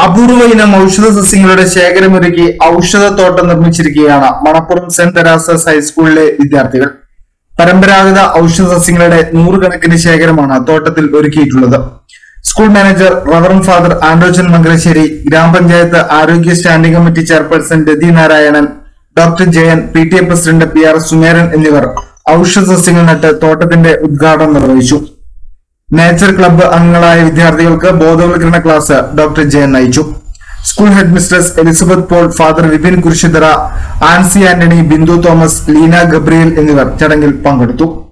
അപൂർവ ഇനം ഔഷധ സസ്യങ്ങളുടെ ശേഖരമൊരുക്കി ഔഷധത്തോട്ടം നിർമ്മിച്ചിരിക്കുകയാണ് മണപ്പുറം സെന്റ് തെരാസസ് ഹൈസ്കൂളിലെ വിദ്യാർത്ഥികൾ പരമ്പരാഗത ഔഷധ സസ്യങ്ങളുടെ നൂറുകണക്കിന് ശേഖരമാണ് തോട്ടത്തിൽ ഒരുക്കിയിട്ടുള്ളത് സ്കൂൾ മാനേജർ റവറൻ ഫാദർ ആൻഡ്രോജൻ മംഗലശ്ശേരി ഗ്രാമപഞ്ചായത്ത് ആരോഗ്യ standing committee chairperson Rathi Narayanan doctor Jayan P T A president P R Sumeran എന്നിവർ ഔഷധ സസ്യങ്ങൾ നട്ട് തോട്ടത്തിന്റെ ഉദ്ഘാടനം നിർവഹിച്ചു നേച്ചർ ക്ലബ്ബ് അംഗങ്ങളായ വിദ്യാർത്ഥികൾക്ക് ബോധവൽക്കരണ ക്ലാസ് ഡോക്ടർ ജയൻ നയിച്ചു school head mistress Elizabeth Paul father Vipin കുരിശിതറ Ancy Antony Bindu Thomas Leena Gabriel എന്നിവർ ചടങ്ങിൽ പങ്കെടുത്തു